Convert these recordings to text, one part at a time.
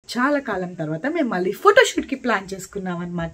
చాలా కాలం తర్వాత మేము మళ్ళీ ఫోటోషూట్ కి ప్లాన్ చేసుకున్నాం అనమాట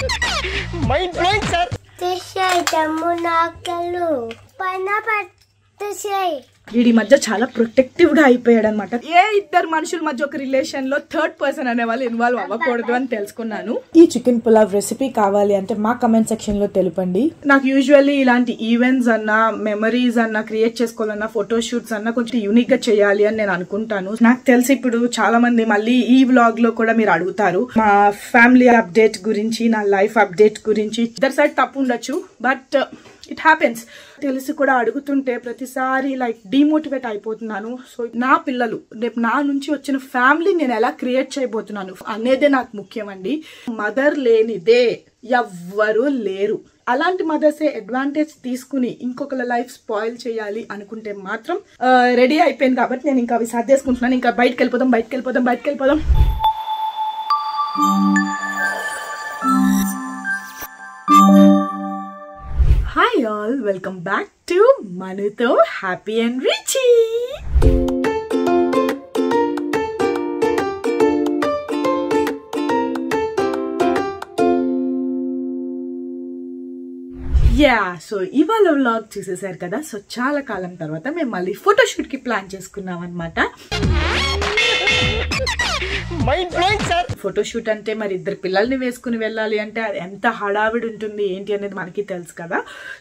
తీసేయటము నాకలు పైన పట్టేసేయ్ వీడి మధ్య చాలా ప్రొటెక్టివ్ గా అయిపోయాడు అనమాట ఏ ఇద్దరు మనుషుల మధ్య ఒక రిలేషన్ లో థర్డ్ పర్సన్ అనే వాళ్ళు ఇన్వాల్వ్ అవ్వకూడదు అని తెలుసుకున్నాను ఈ చికెన్ పులావ్ రెసిపీ కావాలి అంటే మా కమెంట్ సెక్షన్ లో తెలుపండి నాకు యూజువల్లీ ఇలాంటి ఈవెంట్స్ అన్నా మెమరీస్ అన్నా క్రియేట్ చేసుకోవాలన్నా ఫోటో షూట్స్ అన్నా కొంచెం యూనిక్ గా చేయాలి అని నేను అనుకుంటాను నాకు తెలిసి ఇప్పుడు చాలా మంది మళ్ళీ ఈ వ్లాగ్ లో కూడా మీరు అడుగుతారు మా ఫ్యామిలీ అప్డేట్ గురించి నా లైఫ్ అప్డేట్ గురించి ఇద్దరు సైడ్ తప్పు ఉండొచ్చు బట్ ఇట్ హ్యాపెన్స్ తెలిసి కూడా అడుగుతుంటే ప్రతిసారి లైక్ డిమోటివేట్ అయిపోతున్నాను సో నా పిల్లలు రేపు నా నుంచి వచ్చిన ఫ్యామిలీ నేను ఎలా క్రియేట్ చేయబోతున్నాను అనేదే నాకు ముఖ్యమండి మదర్ లేనిదే ఎవ్వరూ లేరు అలాంటి మదర్సే అడ్వాంటేజ్ తీసుకుని ఇంకొకరి లైఫ్ స్పాయిల్ చేయాలి అనుకుంటే మాత్రం రెడీ అయిపోయింది కాబట్టి నేను ఇంకా అవి సర్దేసుకుంటున్నాను ఇంకా బయటకు వెళ్ళిపోదాం బయటకు వెళ్ళిపోదాం బయటకు వెళ్ళిపోదాం hi all welcome back to మనుతో Happy and Richie yeah so ఇవాళ వ్లాగ్ చూసేసారు కదా సో చాలా కాలం తర్వాత మేము మళ్ళీ ఫోటోషూట్ కి ప్లాన్ చేసుకున్నాం అనమాట ఫోటోషూట్ అంటే మరి ఇద్దరు పిల్లల్ని వేసుకుని వెళ్ళాలి అంటే అది ఎంత హడావిడి ఉంటుంది ఏంటి అనేది మనకి తెలుసు కదా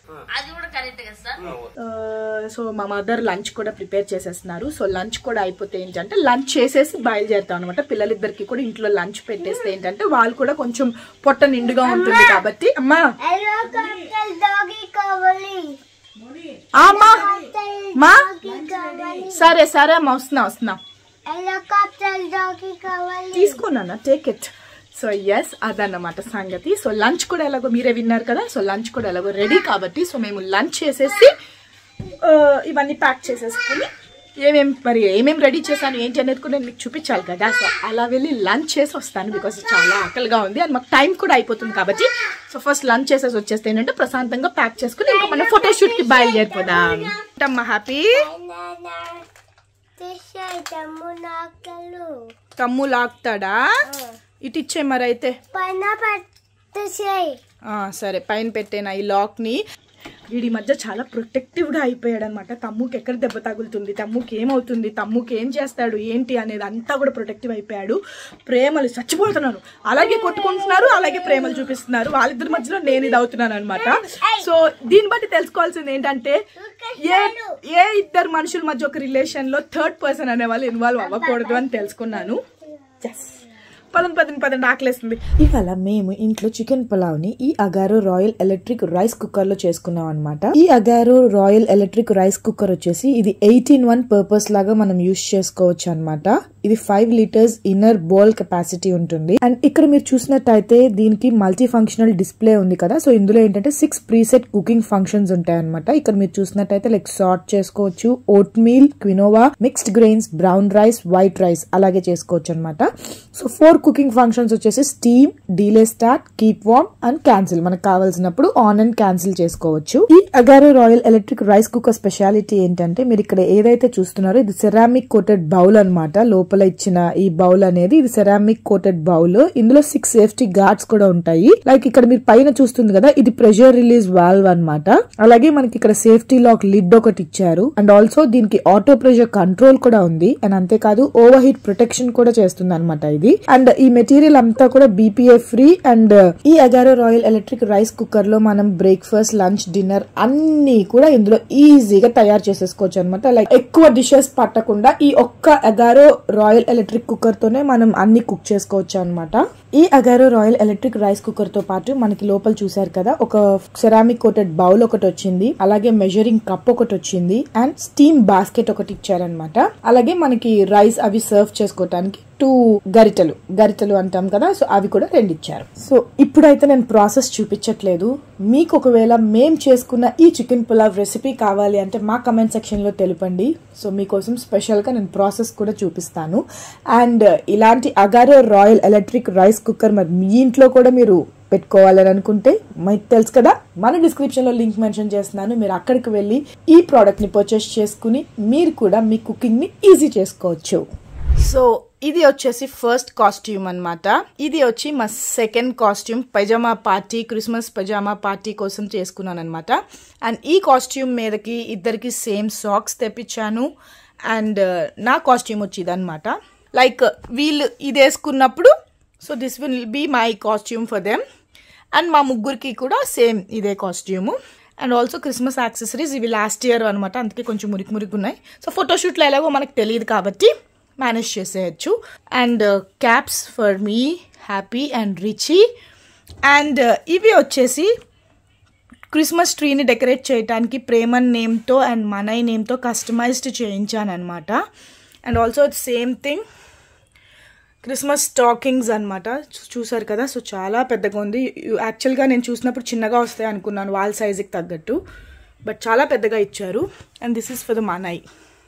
సో మా మదర్ లంచ్ కూడా ప్రిపేర్ చేసేస్తున్నారు సో లంచ్ కూడా అయిపోతే ఏంటంటే లంచ్ చేసేసి బయలుదేరుతాం అనమాట పిల్లలిద్దరికి కూడా ఇంట్లో లంచ్ పెట్టేస్తే ఏంటంటే వాళ్ళు కూడా కొంచెం పొట్ట నిండుగా ఉంటుంది కాబట్టి అమ్మా హెలికాప్టర్ డాగి కావాలి అమ్మా మా డాగి కావాలి సరే సరే అమ్మా వస్తున్నా వస్తున్నా హెలికాప్టర్ డాగి కావాలి తీసుకున్నానా టేక్ ఇట్ సో ఎస్ అదన్నమాట సంగతి సో లంచ్ కూడా ఎలాగో మీరే విన్నారు కదా సో లంచ్ కూడా ఎలాగో రెడీ కాబట్టి సో మేము లంచ్ చేసేసి ఆ, ఇవన్నీ ప్యాక్ చేసేసుకుని ఏమేం మరి ఏమేం రెడీ చేశాను ఏంటి అనేది కూడా నేను మీకు చూపించాలి కదా సో అలా వెళ్ళి లంచ్ చేసి వస్తాను బికాస్ చాలా ఆకలిగా ఉంది అండ్ మాకు టైం కూడా అయిపోతుంది కాబట్టి సో ఫస్ట్ లంచ్ చేసేసి వచ్చేస్తే ఏంటంటే ప్రశాంతంగా ప్యాక్ చేసుకుని ఇంకా మన ఫోటోషూట్ కి బయలుదేరిపోదాం అమ్మా హ్యాపీ తీసేయటము నాకలు తమ్ము లాగుతాడా ఇటు ఇచ్చే మరి అయితే పైన పట్టేసేయ్ ఆ, సరే పైన పెట్టేనా ఈ లాక్ ని వీడి మధ్య చాలా ప్రొటెక్టివ్ గా అయిపోయాడు అనమాట తమ్ముకి ఎక్కడ దెబ్బ తగులుతుంది తమ్ముకి ఏమవుతుంది తమ్ముకి ఏం చేస్తాడు ఏంటి అనేది అంతా కూడా ప్రొటెక్టివ్ అయిపోయాడు ప్రేమలు చచ్చిపోతున్నారు అలాగే కొట్టుకుంటున్నారు అలాగే ప్రేమలు చూపిస్తున్నారు వాళ్ళిద్దరి మధ్యలో నేను ఇది అవుతున్నాను అనమాట సో దీన్ని బట్టి తెలుసుకోవాల్సింది ఏంటంటే ఏ ఏ ఇద్దరు మనుషుల మధ్య ఒక రిలేషన్ లో థర్డ్ పర్సన్ అనే వాళ్ళు ఇన్వాల్వ్ అవ్వకూడదు అని తెలుసుకున్నాను Yes. పదండి పదండి పదండి ఆకలేస్తుంది ఇవాళ మేము ఇంట్లో చికెన్ పులావ్ ని ఈ Agaro royal electric rice cooker లో చేసుకున్నాం అనమాట ఈ Agaro royal electric rice cooker వచ్చేసి ఇది ఎయిటీన్ వన్ పర్పస్ లాగా మనం యూస్ చేసుకోవచ్చు అన్నమాట ఇది five litres inner bowl capacity ఉంటుంది అండ్ ఇక్కడ మీరు చూసినట్టయితే దీనికి మల్టీ ఫంక్షనల్ డిస్ప్లే ఉంది కదా సో ఇందులో ఏంటంటే సిక్స్ ప్రీసెట్ కుకింగ్ ఫంక్షన్స్ ఉంటాయి అనమాట ఇక్కడ మీరు చూసినట్టయితే లైక్ సార్ట్ చేసుకోవచ్చు oat meal quinoa mixed grains brown rice white rice అలాగే చేసుకోవచ్చు అనమాట సో ఫోర్ కుకింగ్ ఫంక్షన్స్ వచ్చేసి steam delay start keep warm and cancel మనకు కావాల్సినప్పుడు ఆన్ అండ్ క్యాన్సిల్ చేసుకోవచ్చు ఈ Agaro royal electric rice cooker speciality ఏంటంటే మీరు ఇక్కడ ఏదైతే చూస్తున్నారో ఇది సెరామిక్ కోటెడ్ బౌల్ అన్నమాట లోపల ఇచ్చిన ఈ బౌల్ అనేది ఇది సెరామిక్ కోటెడ్ బౌల్ ఇందులో సిక్స్ సేఫ్టీ గార్డ్స్ కూడా ఉంటాయి లైక్ ఇక్కడ మీరు పైన చూస్తుంది కదా ఇది ప్రెషర్ రిలీజ్ వాల్వ్ అన్నమాట అలాగే మనకి ఇక్కడ సేఫ్టీ లాక్ లిడ్ ఒకటి ఇచ్చారు అండ్ ఆల్సో దీనికి ఆటో ప్రెషర్ కంట్రోల్ కూడా ఉంది అండ్ అంతేకాదు ఓవర్ హీట్ ప్రొటెక్షన్ కూడా చేస్తుంది అనమాట ఇది అండ్ ఈ మెటీరియల్ అంతా కూడా బీపీఏ ఫ్రీ అండ్ ఈ Agaro royal electric rice cooker లో మనం బ్రేక్ఫాస్ట్ లంచ్ డిన్నర్ అన్ని కూడా ఇందులో ఈజీగా తయారు చేసేసుకోవచ్చు అనమాట లైక్ ఎక్కువ డిషెస్ పట్టకుండా ఈ ఒక్క అగారో రాయల్ ఎలక్ట్రిక్ కుక్కర్ తోనే మనం అన్ని కుక్ చేసుకోవచ్చు అనమాట ఈ Agaro royal electric rice cooker తో పాటు మనకి లోపల చూసారు కదా ఒక సెరామిక్ కోటెడ్ బౌల్ ఒకటి వచ్చింది అలాగే మెజరింగ్ కప్ ఒకటి వచ్చింది అండ్ స్టీమ్ బాస్కెట్ ఒకటి ఇచ్చారనమాట అలాగే మనకి రైస్ అవి సర్వ్ చేసుకోవటానికి టూ గరిటెలు గరిటెలు అంటాం కదా సో అవి కూడా రెండు ఇచ్చారు సో ఇప్పుడైతే నేను ప్రాసెస్ చూపించట్లేదు మీకు ఒకవేళ మేం చేసుకున్న ఈ చికెన్ పులావ్ రెసిపీ కావాలి అంటే మా కమెంట్ సెక్షన్ లో తెలుపండి సో మీకోసం స్పెషల్ గా నేను ప్రాసెస్ కూడా చూపిస్తాను అండ్ ఇలాంటి Agaro royal electric rice cooker మరి మీ ఇంట్లో కూడా మీరు పెట్టుకోవాలని అనుకుంటే మీకు తెలుసు కదా మన డిస్క్రిప్షన్ లో లింక్ మెన్షన్ చేస్తున్నాను మీరు అక్కడికి వెళ్ళి ఈ ప్రోడక్ట్ ని పర్చేస్ చేసుకుని మీరు కూడా మీ కుకింగ్ ని ఈజీ చేసుకోవచ్చు సో ఇది వచ్చేసి ఫస్ట్ కాస్ట్యూమ్ అన్నమాట ఇది వచ్చి మా second costume pyjama party Christmas pyjama party కోసం చేసుకున్నాను అనమాట అండ్ ఈ కాస్ట్యూమ్ మీదకి ఇద్దరికి సేమ్ సాక్స్ తెప్పించాను అండ్ నా కాస్ట్యూమ్ వచ్చి ఇదనమాట లైక్ వీళ్ళు ఇది వేసుకున్నప్పుడు so this will be my costume for them and మా ముగ్గురికి కూడా సేమ్ ఇదే costume and also Christmas accessories ఇవి లాస్ట్ ఇయర్ అనమాట అందుకే కొంచెం మురికి మురికి ఉన్నాయి సో ఫోటోషూట్లో ఎలాగో మనకు తెలియదు కాబట్టి మేనేజ్ చేసేయచ్చు అండ్ క్యాప్స్ ఫర్ మీ హ్యాపీ అండ్ రిచీ అండ్ ఇవి వచ్చేసి క్రిస్మస్ ట్రీని డెకరేట్ చేయడానికి ప్రేమన్ నేమ్తో అండ్ మనై నేమ్తో కస్టమైజ్డ్ చేయించాను అనమాట and also same thing Christmas stockings అనమాట చూసారు కదా సో చాలా పెద్దగా ఉంది యాక్చువల్గా నేను చూసినప్పుడు చిన్నగా వస్తాయి అనుకున్నాను వాల్ సైజుకి తగ్గట్టు బట్ చాలా పెద్దగా ఇచ్చారు and this is for the మనై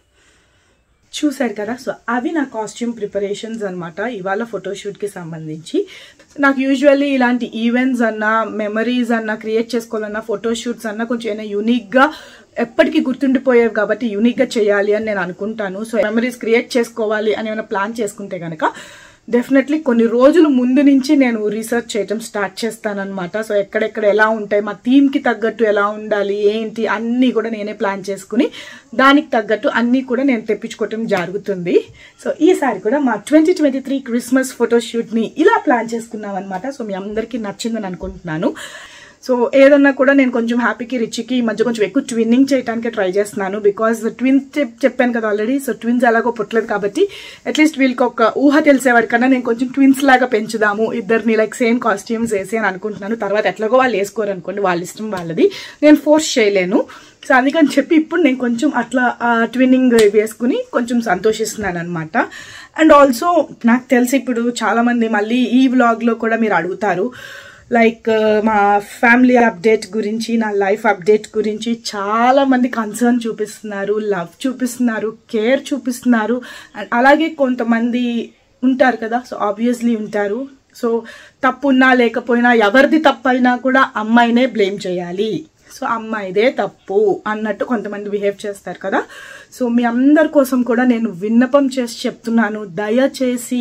చూసారు కదా సో అవి నా కాస్ట్యూమ్ ప్రిపరేషన్స్ అనమాట ఇవాళ ఫోటోషూట్కి సంబంధించి నాకు యూజువల్లీ ఇలాంటి ఈవెంట్స్ అన్నా మెమరీస్ అన్నా క్రియేట్ చేసుకోవాలన్నా ఫోటోషూట్స్ అన్నా కొంచెం ఏమైనా యూనిక్గా ఎప్పటికీ గుర్తుండిపోయేవి కాబట్టి యూనిక్గా చేయాలి అని నేను అనుకుంటాను సో మెమరీస్ క్రియేట్ చేసుకోవాలి అని ఏమైనా ప్లాన్ చేసుకుంటే కనుక డెఫినెట్లీ కొన్ని రోజుల ముందు నుంచి నేను రీసెర్చ్ చేయటం స్టార్ట్ చేస్తానన్నమాట సో ఎక్కడెక్కడ ఎలా ఉంటాయి మా థీమ్కి తగ్గట్టు ఎలా ఉండాలి ఏంటి అన్నీ కూడా నేనే ప్లాన్ చేసుకుని దానికి తగ్గట్టు అన్నీ కూడా నేను తెప్పించుకోవటం జరుగుతుంది సో ఈసారి కూడా మా ట్వంటీ ట్వంటీ త్రీ క్రిస్మస్ ఫోటోషూట్ని ఇలా ప్లాన్ చేసుకున్నాం అనమాట సో మీ అందరికీ నచ్చిందని అనుకుంటున్నాను సో ఏదన్నా కూడా నేను కొంచెం హ్యాపీకి రిచ్కి ఈ మధ్య కొంచెం ఎక్కువ ట్విన్నింగ్ చేయడానికి ట్రై చేస్తున్నాను బికాజ్ ట్విన్స్ చెప్పాను కదా ఆల్రెడీ సో ట్విన్స్ ఎలాగో పుట్టలేదు కాబట్టి అట్లీస్ట్ వీళ్ళకి ఒక ఊహ తెలిసేవాడికన్నా నేను కొంచెం ట్విన్స్ లాగా పెంచుదాము ఇద్దరిని లైక్ సేమ్ కాస్ట్యూమ్స్ వేసి అని అనుకుంటున్నాను తర్వాత ఎట్లాగో వాళ్ళు వేసుకోరు అనుకోండి వాళ్ళ ఇష్టం వాళ్ళది నేను ఫోర్స్ చేయలేను సో అందుకని చెప్పి ఇప్పుడు నేను కొంచెం అట్లా ట్విన్నింగ్ వేసుకుని కొంచెం సంతోషిస్తున్నాను అనమాట అండ్ ఆల్సో నాకు తెలిసి ఇప్పుడు చాలామంది మళ్ళీ ఈ వ్లాగ్లో కూడా మీరు అడుగుతారు లైక్ మా ఫ్యామిలీ అప్డేట్ గురించి నా లైఫ్ అప్డేట్ గురించి చాలా మంది కన్సర్న్ చూపిస్తున్నారు లవ్ చూపిస్తున్నారు కేర్ చూపిస్తున్నారు అండ్ అలాగే కొంతమంది ఉంటారు కదా సో ఆబ్వియస్లీ ఉంటారు సో తప్పున్నా లేకపోయినా ఎవరిది తప్పైనా కూడా అమ్మాయినే బ్లేమ్ చేయాలి సో అమ్మాయిదే తప్పు అన్నట్టు కొంతమంది బిహేవ్ చేస్తారు కదా సో మీ అందరి కోసం కూడా నేను విన్నపం చేసి చెప్తున్నాను దయచేసి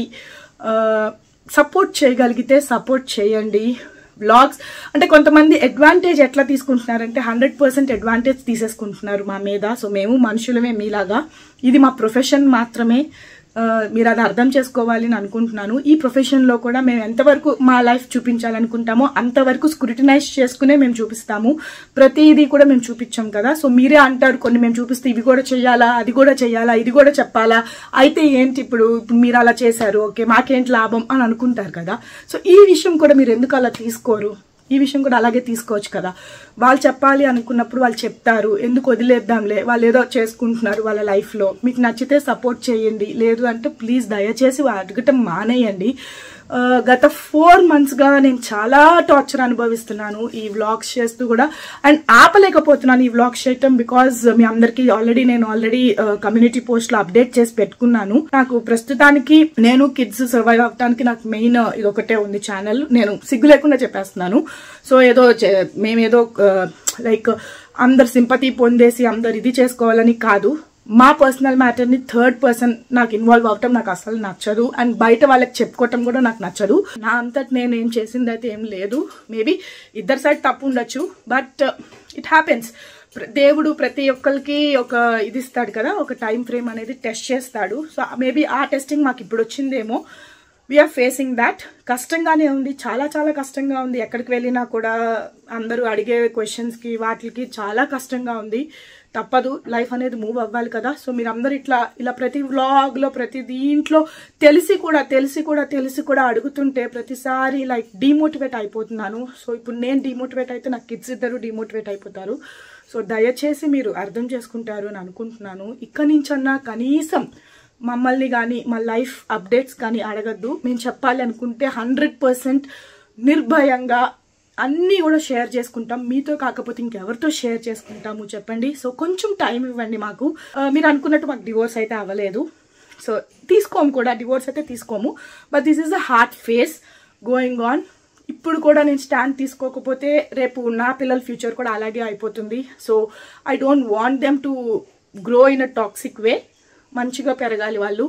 సపోర్ట్ చేయగలిగితే సపోర్ట్ చేయండి బ్లాగ్స్ అంటే కొంతమంది అడ్వాంటేజ్ ఎట్లా తీసుకుంటున్నారంటే హండ్రెడ్ పర్సెంట్ అడ్వాంటేజ్ తీసేసుకుంటున్నారు మా మీద సో మేము మనుషులమే మీలాగా ఇది మా ప్రొఫెషన్ మాత్రమే ఆ, మీరు అది అర్థం చేసుకోవాలి అని అనుకుంటున్నాను ఈ ప్రొఫెషన్లో కూడా మేము ఎంతవరకు మా లైఫ్ చూపించాలనుకుంటామో అంతవరకు స్క్రూటినైజ్ చేసుకునే మేము చూపిస్తాము ప్రతిదీ కూడా మేము చూపించాం కదా సో మీరే అంటారు కొన్ని మేము చూపిస్తే ఇవి కూడా చేయాలా అది కూడా చేయాలా ఇది కూడా చెప్పాలా అయితే ఏంటి ఇప్పుడు ఇప్పుడు మీరు అలా చేశారు ఓకే మాకేంటి లాభం అని అనుకుంటారు కదా సో ఈ విషయం కూడా మీరు ఎందుకు అలా తీసుకోరు ఈ విషయం కూడా అలాగే తీసుకోవచ్చు కదా వాళ్ళు చెప్పాలి అనుకున్నప్పుడు వాళ్ళు చెప్తారు ఎందుకు వదిలేద్దాంలే వాళ్ళు ఏదో చేసుకుంటున్నారు వాళ్ళ లైఫ్లో మీకు నచ్చితే సపోర్ట్ చేయండి లేదు అంటే ప్లీజ్ దయచేసి వాళ్ళు అడగటం మానేయండి ఆ, గత ఫోర్ మంత్స్గా నేను చాలా టార్చర్ అనుభవిస్తున్నాను ఈ వ్లాగ్స్ చేస్తూ కూడా అండ్ ఆపలేకపోతున్నాను ఈ వ్లాగ్స్ చేయటం బికాజ్ మీ అందరికీ ఆల్రెడీ నేను ఆల్రెడీ కమ్యూనిటీ పోస్ట్లో అప్డేట్ చేసి పెట్టుకున్నాను నాకు ప్రస్తుతానికి నేను కిడ్స్ సర్వైవ్ అవడానికి నాకు మెయిన్ ఇది ఒకటే ఉంది ఛానల్ నేను సిగ్గు లేకుండా చెప్పేస్తున్నాను సో ఏదో చే- మేమేదో లైక్ అందరు సింపతి పొందేసి అందరు ఇది చేసుకోవాలని కాదు మా పర్సనల్ మ్యాటర్ని థర్డ్ పర్సన్ నాకు ఇన్వాల్వ్ అవటం నాకు అసలు నచ్చదు అండ్ బయట వాళ్ళకి చెప్పుకోవటం కూడా నాకు నచ్చదు నా అంతటి నేను ఏం చేసింది అయితే ఏం లేదు మేబీ ఇద్దరు సైడ్ తప్పు ఉండొచ్చు బట్ ఇట్ హ్యాపెన్స్ దేవుడు ప్రతి ఒక్కరికి ఒక ఇది ఇస్తాడు కదా ఒక టైం ఫ్రేమ్ అనేది టెస్ట్ చేస్తాడు సో మేబీ ఆ టెస్టింగ్ మాకు ఇప్పుడు వచ్చిందేమో వీఆర్ ఫేసింగ్ దాట్ కష్టంగానే ఉంది చాలా చాలా కష్టంగా ఉంది ఎక్కడికి వెళ్ళినా కూడా అందరూ అడిగే క్వశ్చన్స్కి వాటికి చాలా కష్టంగా ఉంది తప్పదు లైఫ్ అనేది మూవ్ అవ్వాలి కదా సో మీరు అందరు ఇట్లా ఇలా ప్రతి వ్లాగ్లో ప్రతి దీంట్లో తెలిసి కూడా తెలిసి కూడా తెలిసి కూడా అడుగుతుంటే ప్రతిసారి లైక్ డిమోటివేట్ అయిపోతున్నాను సో ఇప్పుడు నేను డిమోటివేట్ అయితే నా కిడ్స్ ఇద్దరు డిమోటివేట్ అయిపోతారు సో దయచేసి మీరు అర్థం చేసుకుంటారు అని అనుకుంటున్నాను ఇక్కడి నుంచన్నా కనీసం మమ్మల్ని కానీ మా లైఫ్ అప్డేట్స్ కానీ అడగద్దు మేము చెప్పాలి అనుకుంటే హండ్రెడ్ పర్సెంట్ నిర్భయంగా అన్నీ కూడా షేర్ చేసుకుంటాం మీతో కాకపోతే ఇంకెవరితో షేర్ చేసుకుంటాము చెప్పండి సో కొంచెం టైం ఇవ్వండి మాకు ఆ, మీరు అనుకున్నట్టు మాకు డివోర్స్ అయితే అవ్వలేదు సో తీసుకోము కూడా డివోర్స్ అయితే తీసుకోము but this is a hard phase going on ఇప్పుడు కూడా నేను స్టాండ్ తీసుకోకపోతే రేపు నా పిల్లల ఫ్యూచర్ కూడా అలాగే అయిపోతుంది so I don't want them to grow in a toxic way మంచిగా పెరగాలి వాళ్ళు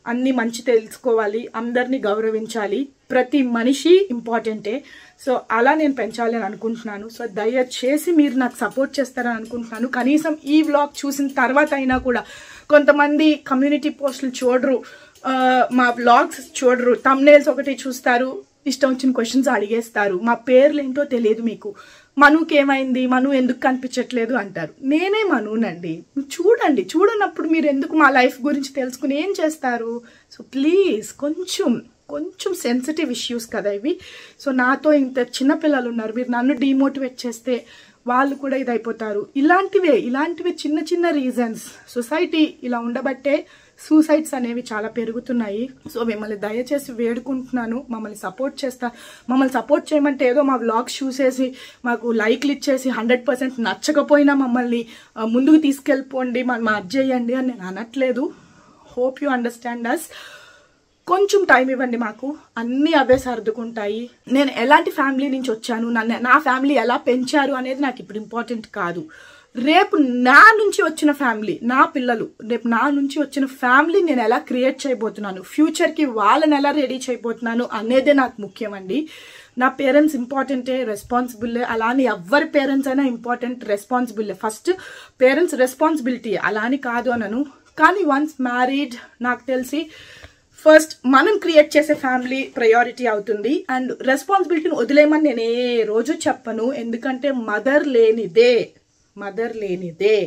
అన్ని మంచి తెలుసుకోవాలి అందరినీ గౌరవించాలి ప్రతి మనిషి ఇంపార్టెంటే సో అలా నేను పెంచాలి అని అనుకుంటున్నాను సో దయచేసి మీరు నాకు సపోర్ట్ చేస్తారని అనుకుంటున్నాను కనీసం ఈ వ్లాగ్ చూసిన తర్వాత అయినా కూడా కొంతమంది కమ్యూనిటీ పోస్టులు చూడరు ఆ, మా వ్లాగ్స్ చూడరు తమ్నేల్స్ ఒకటి చూస్తారు ఇష్టం వచ్చిన క్వశ్చన్స్ అడిగేస్తారు మా పేర్లు ఏంటో తెలియదు మీకు మనుకి ఏమైంది మను ఎందుకు కనిపించట్లేదు అంటారు నేనే మనునండి చూడండి చూడనప్పుడు మీరు ఎందుకు మా లైఫ్ గురించి తెలుసుకుని ఏం చేస్తారు సో ప్లీజ్ కొంచెం కొంచెం సెన్సిటివ్ ఇష్యూస్ కదా ఇవి సో నాతో ఇంత చిన్న పిల్లలు ఉన్నారు మీరు నన్ను డిమోటివేట్ చేస్తే వాళ్ళు కూడా ఇదైపోతారు ఇలాంటివే ఇలాంటివి చిన్న చిన్న రీజన్స్ సొసైటీ ఇలా ఉండబట్టే సూసైడ్స్ అనేవి చాలా పెరుగుతున్నాయి సో మిమ్మల్ని దయచేసి వేడుకుంటున్నాను మమ్మల్ని సపోర్ట్ చేస్తా మమ్మల్ని సపోర్ట్ చేయమంటే ఏదో మా వ్లాగ్స్ చూసేసి మాకు లైక్లు ఇచ్చేసి హండ్రెడ్ పర్సెంట్ నచ్చకపోయినా మమ్మల్ని ఆ, ముందుకు తీసుకెళ్ళిపోండి మనం అది చేయండి అని నేను అనట్లేదు హోప్ యూ అండర్స్టాండ్ అస్ కొంచెం టైం ఇవ్వండి మాకు అన్నీ అవే సర్దుకుంటాయి నేను ఎలాంటి ఫ్యామిలీ నుంచి వచ్చాను నన్ను నా ఫ్యామిలీ ఎలా పెంచారు అనేది నాకు ఇప్పుడు ఇంపార్టెంట్ కాదు రేపు నా నుంచి వచ్చిన ఫ్యామిలీ నా పిల్లలు రేపు నా నుంచి వచ్చిన ఫ్యామిలీ నేను ఎలా క్రియేట్ చేయబోతున్నాను ఫ్యూచర్కి వాళ్ళని ఎలా రెడీ చేయబోతున్నాను అనేదే నాకు ముఖ్యమండి నా పేరెంట్స్ ఇంపార్టెంటే రెస్పాన్సిబుల్ అలా అని ఎవరి పేరెంట్స్ అయినా important responsible first parents responsibility అలా అని కాదు అనను కానీ వన్స్ మ్యారీడ్ నాకు తెలిసి ఫస్ట్ మనం క్రియేట్ చేసే ఫ్యామిలీ ప్రయారిటీ అవుతుంది అండ్ రెస్పాన్సిబిలిటీని వదిలేయమని నేను ఏ రోజు చెప్పను ఎందుకంటే మదర్ లేనిదే మదర్ లేనిదే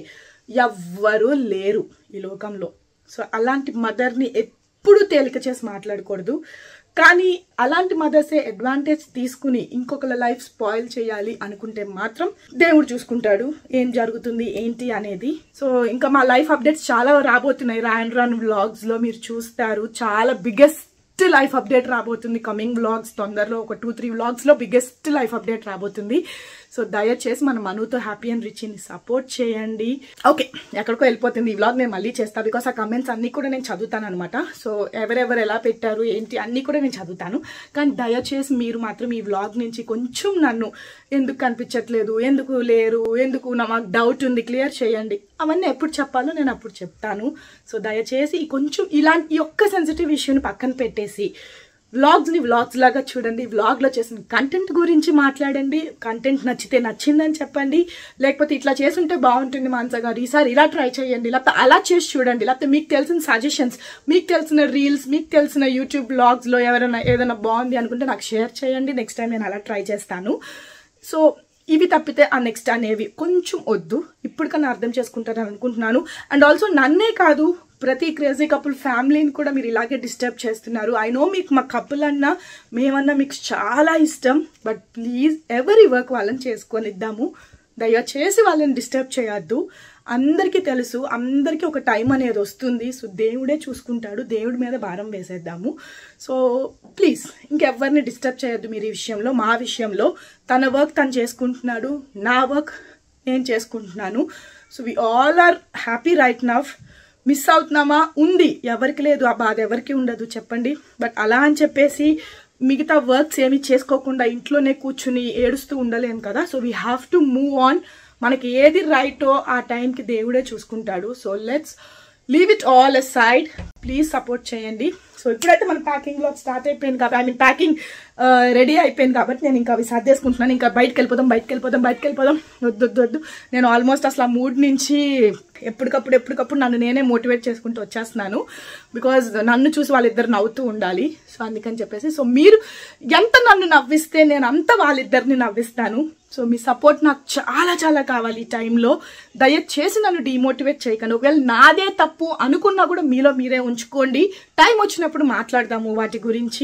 ఎవ్వరూ లేరు ఈ లోకంలో సో అలాంటి మదర్ని ఎప్పుడు తేలిక చేసి మాట్లాడకూడదు కానీ అలాంటి మదర్సే అడ్వాంటేజ్ తీసుకుని ఇంకొకరి లైఫ్ స్పాయిల్ చేయాలి అనుకుంటే మాత్రం దేవుడు చూసుకుంటాడు ఏం జరుగుతుంది ఏంటి అనేది సో ఇంకా మా లైఫ్ అప్డేట్స్ చాలా రాబోతున్నాయి రాయన్ రాన్ వ్లాగ్స్ లో మీరు చూస్తారు చాలా బిగ్గెస్ట్ లైఫ్ అప్డేట్ రాబోతుంది కమింగ్ వ్లాగ్స్ తొందరలో ఒక టూ త్రీ వ్లాగ్స్ లో బిగ్గెస్ట్ లైఫ్ అప్డేట్ రాబోతుంది సో దయచేసి మన మనుతో హ్యాపీ అండ్ రిచ్ని సపోర్ట్ చేయండి ఓకే ఎక్కడికో వెళ్ళిపోతుంది ఈ వ్లాగ్ నేను మళ్ళీ చేస్తాను బికాస్ ఆ కమెంట్స్ అన్ని కూడా నేను చదువుతాను అనమాట సో ఎవరెవరు ఎలా పెట్టారు ఏంటి అన్ని కూడా నేను చదువుతాను కానీ దయచేసి మీరు మాత్రం ఈ వ్లాగ్ నుంచి కొంచెం నన్ను ఎందుకు కనిపించట్లేదు ఎందుకు లేరు ఎందుకు నా మాకు డౌట్ ఉంది క్లియర్ చేయండి అవన్నీ ఎప్పుడు చెప్పాలో నేను అప్పుడు చెప్తాను సో దయచేసి ఈ కొంచెం ఇలాంటి ఈ ఒక్క సెన్సిటివ్ ఇష్యూని పక్కన పెట్టేసి వ్లాగ్స్ని వ్లాగ్స్ లాగా చూడండి వ్లాగ్లో చేసిన కంటెంట్ గురించి మాట్లాడండి కంటెంట్ నచ్చితే నచ్చిందని చెప్పండి లేకపోతే ఇట్లా చేసుంటే బాగుంటుంది మాన్సా గారు ఈసారి ఇలా ట్రై చేయండి లేకపోతే అలా చేసి చూడండి లేకపోతే మీకు తెలిసిన సజెషన్స్ మీకు తెలిసిన రీల్స్ మీకు తెలిసిన యూట్యూబ్ వ్లాగ్స్లో ఎవరైనా ఏదైనా బాగుంది అనుకుంటే నాకు షేర్ చేయండి నెక్స్ట్ టైం నేను అలా ట్రై చేస్తాను సో ఇవి తప్పితే ఆ నెక్స్ట్ అనేవి కొంచెం వద్దు ఇప్పటికన్నా అర్థం చేసుకుంటారని అనుకుంటున్నాను అండ్ ఆల్సో నన్నే కాదు ప్రతి క్రేజీ కపుల్ ఫ్యామిలీని కూడా మీరు ఇలాగే డిస్టర్బ్ చేస్తున్నారు ఐ నో మీకు మా కపుల్ అన్నా మేమన్నా మీకు చాలా ఇష్టం బట్ ప్లీజ్ ఎవరి వర్క్ వాళ్ళని చేసుకొని ఇద్దాము దయచేసి వాళ్ళని డిస్టర్బ్ చేయొద్దు అందరికీ తెలుసు అందరికీ ఒక టైం అనేది వస్తుంది సో దేవుడే చూసుకుంటాడు దేవుడి మీద భారం వేసేద్దాము సో ప్లీజ్ ఇంకెవ్వరిని డిస్టర్బ్ చేయొద్దు మీరు ఈ విషయంలో మా విషయంలో తన వర్క్ తను చేసుకుంటున్నాడు నా వర్క్ నేను చేసుకుంటున్నాను so we all are happy right now miss అవుతున్నామా ఉంది ఎవరికి లేదు ఆ బాధ ఎవరికి ఉండదు చెప్పండి బట్ అలా అని చెప్పేసి మిగతా వర్క్స్ ఏమి చేసుకోకుండా ఇంట్లోనే కూర్చుని ఏడుస్తూ ఉండలేము కదా so we have to move on మనకి ఏది రైటో ఆ టైంకి దేవుడే చూసుకుంటాడు so let's leave it all aside please support చేయండి సో ఇప్పుడైతే మన ప్యాకింగ్ లో స్టార్ట్ అయిపోయింది కాబట్టి ఐ మీన్ ప్యాకింగ్ రెడీ అయిపోయింది కాబట్టి నేను ఇంకా అవి సర్దేసుకుంటున్నాను ఇంకా బయటకు వెళ్ళిపోదాం బయటకు వెళ్ళిపోదాం బయటకు వెళ్ళిపోదాం వద్దు వద్దు వద్దు నేను ఆల్మోస్ట్ అసలు ఆ మూడ్ నుంచి ఎప్పటికప్పుడు ఎప్పటికప్పుడు నన్ను నేనే మోటివేట్ చేసుకుంటూ వచ్చేస్తున్నాను బికాజ్ నన్ను చూసి వాళ్ళిద్దరు నవ్వుతూ ఉండాలి సో అందుకని చెప్పేసి సో మీరు ఎంత నన్ను నవ్విస్తే నేను అంత వాళ్ళిద్దరిని నవ్విస్తాను సో మీ సపోర్ట్ నాకు చాలా చాలా కావాలి ఈ టైంలో దయచేసి నన్ను డిమోటివేట్ చేయకండి ఒకవేళ నాదే తప్పు అనుకున్నా కూడా మీలో మీరే ఉంచుకోండి టైం వచ్చినప్పుడు మాట్లాడదాము వాటి గురించి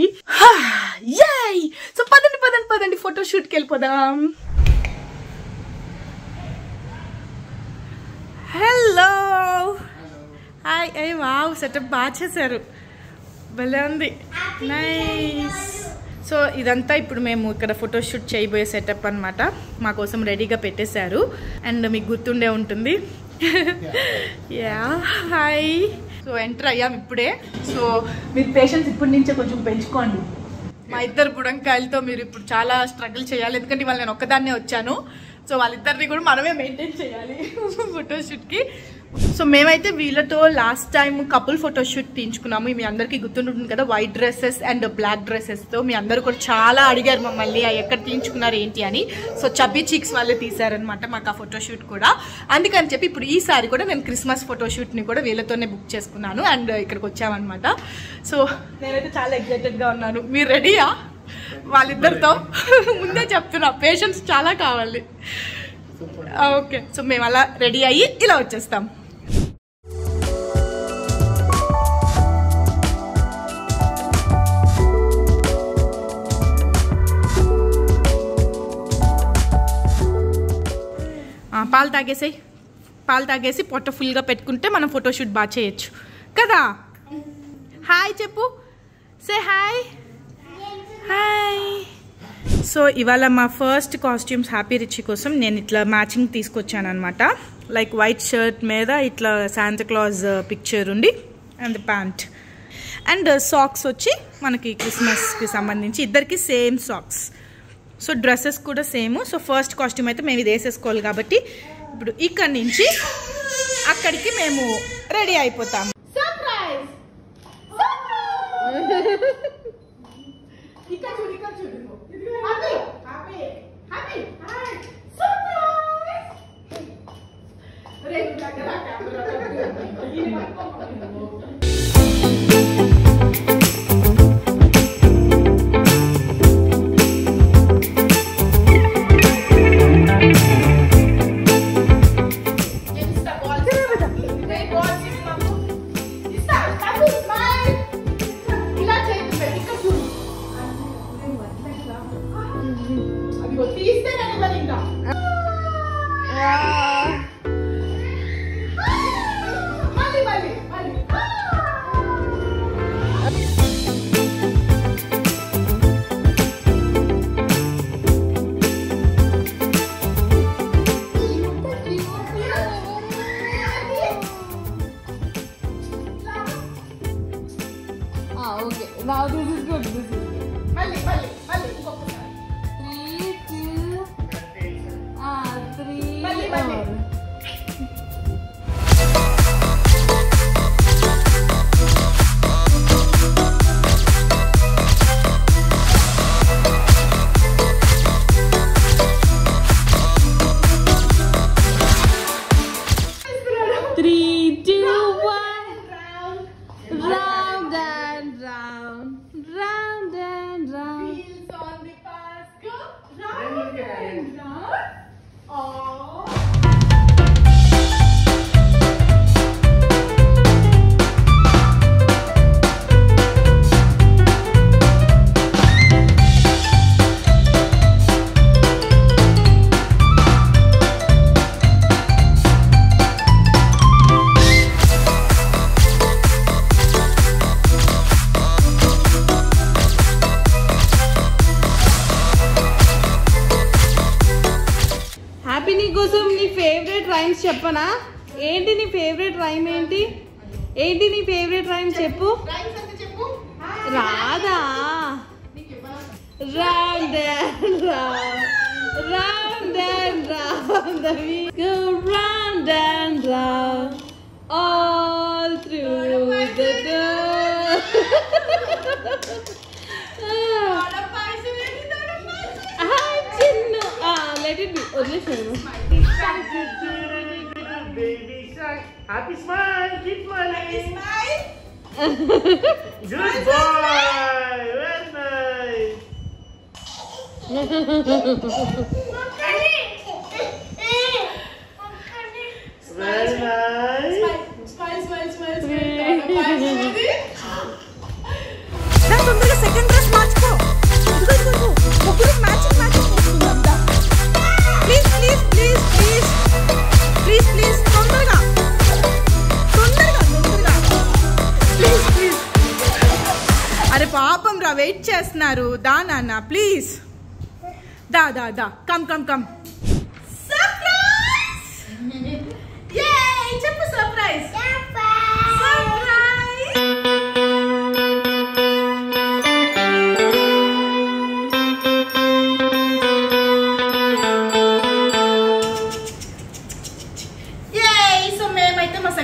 యై సో పదండి పదండి పదండి ఫోటో షూట్కి వెళ్ళిపోదాం హలో హాయ్ అయ్యి వావ్ సెటప్ బాగా చేశారు భలే ఉంది నైస్ సో ఇదంతా ఇప్పుడు మేము ఇక్కడ ఫోటో షూట్ చేయబోయే సెటప్ అనమాట మా కోసం రెడీగా పెట్టేశారు అండ్ మీకు గుర్తుండే ఉంటుంది యా హాయ్ సో ఎంటర్ అయ్యాం ఇప్పుడే సో మీరు పేషెన్స్ ఇప్పటి నుంచే కొంచెం పెంచుకోండి మా ఇద్దరు బుడంకాయలతో మీరు ఇప్పుడు చాలా స్ట్రగుల్ చేయాలి ఎందుకంటే ఇవాళ నేను ఒక్కదాన్నే వచ్చాను సో వాళ్ళిద్దరిని కూడా మనమే మెయింటైన్ చేయాలి ఫోటోషూట్కి సో మేమైతే వీళ్ళతో లాస్ట్ టైం కపుల్ ఫోటోషూట్ తీయించుకున్నాము మీ అందరికీ గుర్తుంటుంది కదా వైట్ డ్రెస్సెస్ అండ్ బ్లాక్ డ్రెస్సెస్తో మీ అందరూ కూడా చాలా అడిగారు మమ్మల్ని "ఆ ఎక్కడ తీయించుకున్నారు ఏంటి అని సో చబ్బీ చీక్స్ వాళ్ళే తీశారనమాట మాకు ఆ ఫోటోషూట్ కూడా అందుకని చెప్పి ఇప్పుడు ఈసారి కూడా నేను క్రిస్మస్ ఫోటోషూట్ని కూడా వీళ్ళతోనే బుక్ చేసుకున్నాను అండ్ ఇక్కడికి వచ్చామన్నమాట సో నేనైతే చాలా ఎక్సైటెడ్గా ఉన్నాను మీరు రెడీయా వాళ్ళిద్దరితో ముందే చెప్తున్నా పేషెన్స్ చాలా కావాలి ఓకే సో మేము అలా రెడీ అయ్యి ఇలా వచ్చేస్తాం ఆ, పాలు తాగేసాయి పాలు తాగేసి పొట్ట ఫుల్గా పెట్టుకుంటే మనం ఫోటోషూట్ బాగా చేయొచ్చు కదా హాయ్ చెప్పు సే హాయ్ హాయ్ సో ఇవాళ మా ఫస్ట్ కాస్ట్యూమ్స్ హ్యాపీ రిచ్ కోసం నేను ఇట్లా మ్యాచింగ్ తీసుకొచ్చాను అనమాట లైక్ వైట్ షర్ట్ మీద ఇట్లా శాంతక్లాజ్ పిక్చర్ ఉండి అండ్ ప్యాంట్ అండ్ సాక్స్ వచ్చి మనకి క్రిస్మస్కి సంబంధించి ఇద్దరికి సేమ్ సాక్స్ సో డ్రెస్సెస్ కూడా సేమ్ సో ఫస్ట్ కాస్ట్యూమ్ అయితే మేము ఇది వేసేసుకోవాలి కాబట్టి ఇప్పుడు ఇక్కడి నుంచి అక్కడికి మేము రెడీ అయిపోతాము సర్ప్రైజ్ ఇక్కడ చూడు ఇక్కడ చూడు Happy Happy Happy hi surprise రేపు దగ్గర తీస్తే నేను ఇంకా మళ్ళీ మళ్ళీ మళ్ళీ Ah, okay. Now this is good. This is good. మళ్ళీ మళ్ళీ మళ్ళీ ఇంకొకసారి Three, two. Ah, three. మళ్ళీ, మళ్ళీ. four. Three, two, one. Round and round, round and round. Wheels on the bus go round and round. Oh. Happy నీ కోసం నీ favourite rhymes చెప్పనా ఏంటి నీ ఫేవరెట్ రైమ్ ఏంటి ఏంటి నీ ఫేవరెట్ రైమ్ చెప్పు Rhymes అంటే చెప్పు. రాదా round and round, round and round, the wheels go round and round, all through the door. పాయసం ఏంటి పాయసం? Hi, Chinnu. Ah, let it be. వదిలేసాను Baby shark. Happy smile. Keep smiling. Smile. Good boy. Very nice. Very nice. Smile, smile, smile, smile. పాయసం ఏంటి? దా తొందరగా second dress మార్చుకో ఇదిగో ఇదిగో ఇదిగో ముగ్గురు matching matching చేసుకుందాం దా please please please please please please తొందరగా తొందరగా తొందరగా ప్లీజ్ ప్లీజ్ అరే పాపం రా వెయిట్ చేస్తున్నారు దా నాన్న ప్లీజ్ దా దా దా కమ్ కమ్ కమ్ సర్ప్రైజ్ యే చెప్పు సర్ప్రైజ్ సర్ప్రైజ్ Yay! సో మేమైతే మా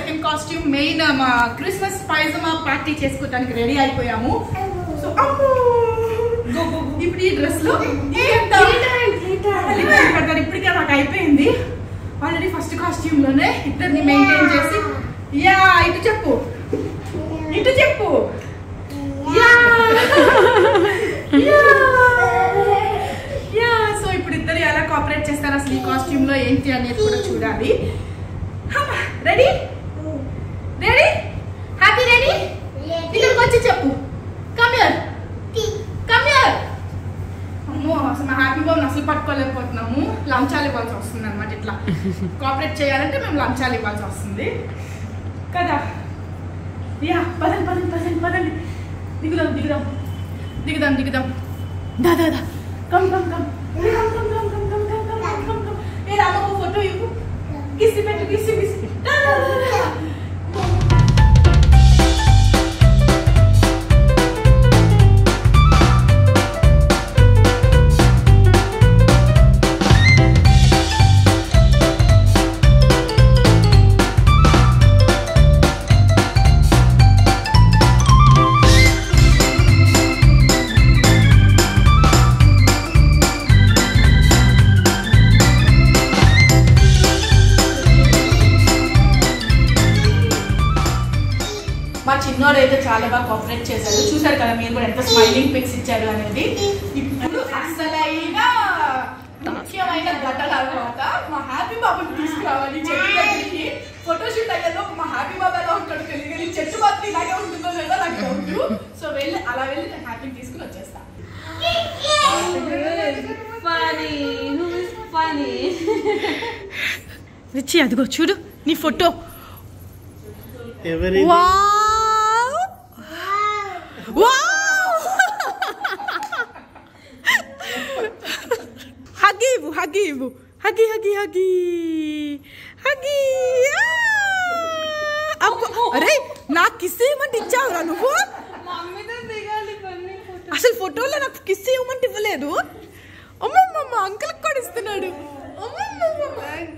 చేసుకోవడానికి రెడీ అయిపోయాము సో అమ్మో! ఇప్పుడు ఈ డ్రెస్ లో ఎంత కట్టారు ఇప్పటికే నాకు అయిపోయింది ఆల్రెడీ ఫస్ట్ కాస్ట్యూమ్ లోనే ఇద్దరిని మెయింటైన్ చేసి యా ఇటు చెప్పు ఇటు చెప్పు యా యా సో ఇప్పుడు ఇద్దరు ఎలా కోఆపరేట్ చేస్తారు అసలు ఈ కాస్ట్యూమ్ లో ఏంటి అనేది కూడా చూడాలి రెడీ రెడీ హ్యాపీ రెడీ ఇక్కడికి వచ్చి చెప్పు కమ్ హియర్ కమ్ హియర్ అమ్మో అసలు మా హ్యాపీ బాబుని అసలు పట్టుకోలేకపోతున్నాము లంచాలు ఇవ్వాల్సి వస్తుంది అనమాట ఇట్లా కోఆపరేట్ చేయాలంటే మేము లంచాలు ఇవ్వాల్సి వస్తుంది కదా యా పదండి పదండి పదండి పదండి దిగుదాం దిగుదాం దిగుదాం దిగుదాం దా దా దా come come come come come come come come come come come come come ఏ రామకు ఫోటో ఇవ్వు కిసి పెట్టు కిసి కిసి దా దా దా దా మా చిన్నోడు అయితే చాలా బాగా కోఆపరేట్ చేశాడు చూసారు కదా మీరు కూడా ఎంత స్మైలింగ్ పిక్స్ ఇచ్చారు అనేది ఇప్పుడు అసలైన ముఖ్యమైన ఘటన అనమాట మా హ్యాపీ బాబుని తీసుకురావాలి చెట్టు దగ్గరికి ఫోటోషూట్ అయ్యేలో మా హ్యాపీ బాబా ఎలా ఉంటాడు తెలియదు చెట్టు మాత్రం ఇలాగే ఉంటుందో లేదో నాకు డౌట్ సో వెళ్ళి అలా వెళ్ళి నేను హ్యాపీని తీసుకుని వచ్చేస్తా funny who is funny Richie అదిగో చూడు నీ ఫోటో ఎవరి వావ్ వావ్ హగ్గి ఇవ్వు హగ్గి ఇవ్వు హగ్గి హగ్గి హగ్గి హగ్గి అరే నాకు కిస్ ఇవ్వమంటే ఇచ్చావురా నువ్వు మమ్మీతో దిగాలి కొన్ని ఫోటో అసలు ఫోటోలో నాకు కిస్ ఇవ్వమంటే ఇవ్వలేదు అమ్మమ్మమ్మ అంకుల్ కూడా ఇస్తున్నాడు అమ్మమ్మమ్మ.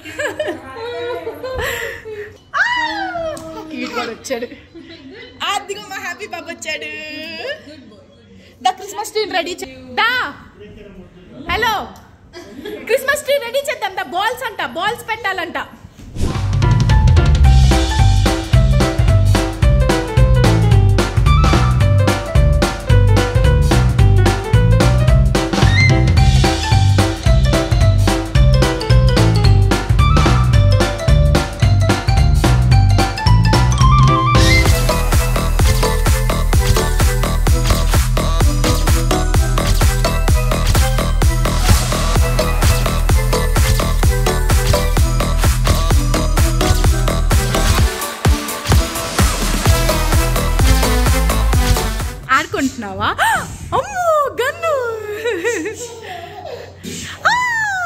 ఆ! ఈడు కూడా వచ్చాడు అదిగో మా హ్యాపీ బాబు వచ్చాడు దా క్రిస్మస్ ట్రీ రెడీ దా హలో క్రిస్మస్ ట్రీ రెడీ చేద్దాం దా బాల్స్ అంట బాల్స్ పెట్టాలంట ఆడుకుంటున్నావా అమ్మో గన్ను ఆ!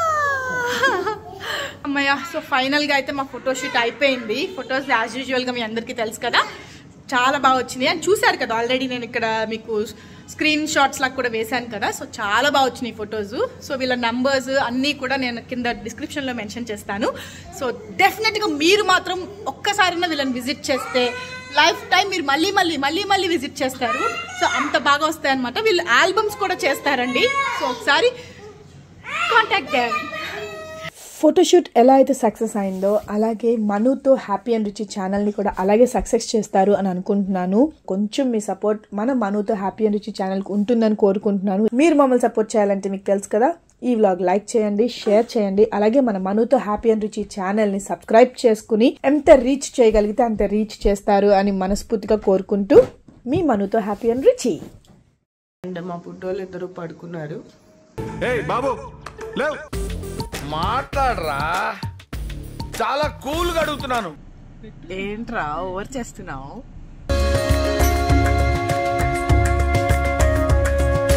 అమ్మయ్య సో ఫైనల్ గా అయితే మా ఫోటోషూట్ అయిపోయింది ఫొటోస్ యాజ్ యూజువల్ గా మీ అందరికీ తెలుసు కదా చాలా బాగా వచ్చింది అని చూశారు కదా ఆల్రెడీ నేను ఇక్కడ మీకు స్క్రీన్ షాట్స్ లాగా కూడా వేశాను కదా సో చాలా బాగా వచ్చినాయి ఫొటోస్ సో వీళ్ళ నంబర్స్ అన్నీ కూడా నేను కింద డిస్క్రిప్షన్లో మెన్షన్ చేస్తాను సో డెఫినెట్గా మీరు మాత్రం ఒక్కసారైనా వీళ్ళని విజిట్ చేస్తే లైఫ్ టైం మీరు మళ్ళీ మళ్ళీ మళ్ళీ మళ్ళీ విజిట్ చేస్తారు సో అంత బాగా వస్తాయి అనమాట వీళ్ళు ఆల్బమ్స్ కూడా చేస్తారండి సో ఒకసారి కాంటాక్ట్ చేయండి ఫోటోషూట్ ఎలా అయితే సక్సెస్ అయిందో అలాగే మనుతో హ్యాపీ అండ్ రిచ్ ఛానల్ని కూడా అలాగే సక్సెస్ చేస్తారు అని అనుకుంటున్నాను కొంచెం మీ సపోర్ట్ మన మనుతో హ్యాపీ అండ్ రిచ్ ఛానల్కి ఉంటుందని కోరుకుంటున్నాను మీరు మమ్మల్ని సపోర్ట్ చేయాలంటే మీకు తెలుసు కదా ఈ వ్లాగ్ లైక్ చేయండి షేర్ చేయండి అలాగే మన మనుతో హ్యాపీ అండ్ రిచ్ ఛానల్ని సబ్స్క్రైబ్ చేసుకుని ఎంత రీచ్ చేయగలిగితే అంత రీచ్ చేస్తారు అని మనస్ఫూర్తిగా కోరుకుంటూ మీ మనుతో హ్యాపీ అండ్ రిచ్ అండ్ మా పుట్టోళ్ళు ఇద్దరు పడుకున్నారు ఏయ్ బాబు లేవ్ మాట్లాడరా చాలా కూల్గా అడుగుతున్నాను ఏంట్రా ఓవర్ చేస్తున్నావు